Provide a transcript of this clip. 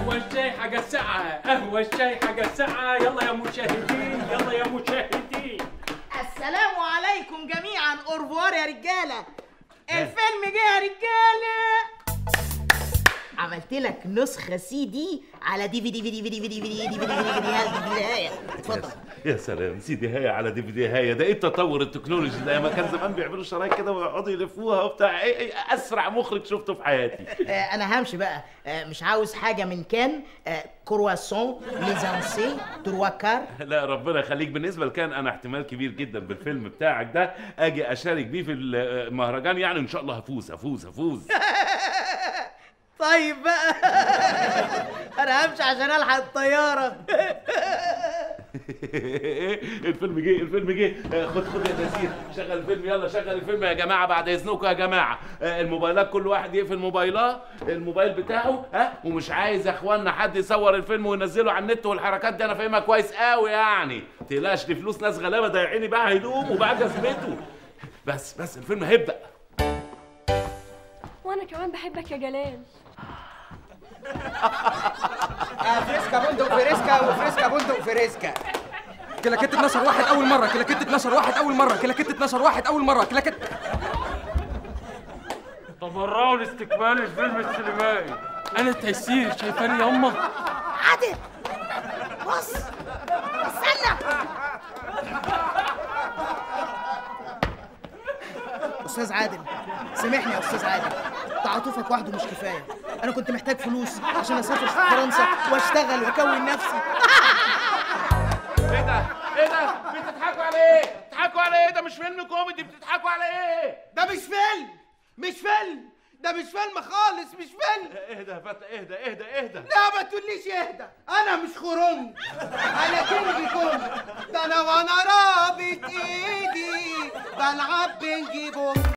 قهوة الشاي حاجة ساقعة قهوة الشاي حاجة ساقعة يلا يا مشاهدين يلا يا مشاهدين السلام عليكم جميعا اورفوار يا رجاله الفيلم جه يا رجاله عملت لك نسخه سي دي على دي في دي في دي في دي في دي في دي في دي في دي في دي في دي اتفضل يا سلام سيدي هاي على دي في دي هاي ده ايه التطور التكنولوجي ده ما كان زمان بيعملوا شرايط كده ويقعدوا يلفوها وبتاع ايه ايه اسرع مخرج شفته في حياتي آه، انا همشي بقى آه، مش عاوز حاجه من كان آه، كرواسون ميزانسي تروا كار لا ربنا يخليك بالنسبه لكان انا احتمال كبير جدا بالفيلم بتاعك ده اجي اشارك بيه في المهرجان يعني ان شاء الله هفوز هفوز هفوز طيب بقى انا همشي عشان الحق الطياره الفيلم جه الفيلم جه خد خد يا نسير شغل الفيلم يلا شغل الفيلم يا جماعه بعد اذنكم يا جماعه آه، الموبايلات كل واحد يقفل موبايلاه الموبايل بتاعه ها ومش عايز يا اخوانا حد يصور الفيلم وينزله على النت والحركات دي انا فاهمها كويس قوي يعني تقلقش دي فلوس ناس غلابه ده يا عيني بقى هيدوم وبقى جزمته بس بس الفيلم هيبدا وانا كمان بحبك يا جلال فريسكا بندق فريسكا وفريسكا بندق فريسكا كلاكيت 12 واحد اول مره كلاكيت 12 واحد اول مره كلاكيت 12 واحد اول مره كلاكيت تبرعوا لاستكمال الفيلم السينمائي انا تيسير شايفاني ياما عادل بص استنى استاذ عادل سامحني يا استاذ عادل تعاطفك وحده مش كفايه انا كنت محتاج فلوس عشان اسافر فرنسا واشتغل واكون نفسي ايه ده ايه ده بتضحكوا على ايه بتضحكوا على ايه ده مش فيلم كوميدي بتضحكوا على ايه ده مش فيلم مش فيلم ده مش فيلم خالص مش فيلم اهدى يا فتى اهدى اهدى اهدى لا ما تقوليش اهدى انا مش خرنج انا كينج كونج ده انا وانا رابط ايدي بلعب بينج بونج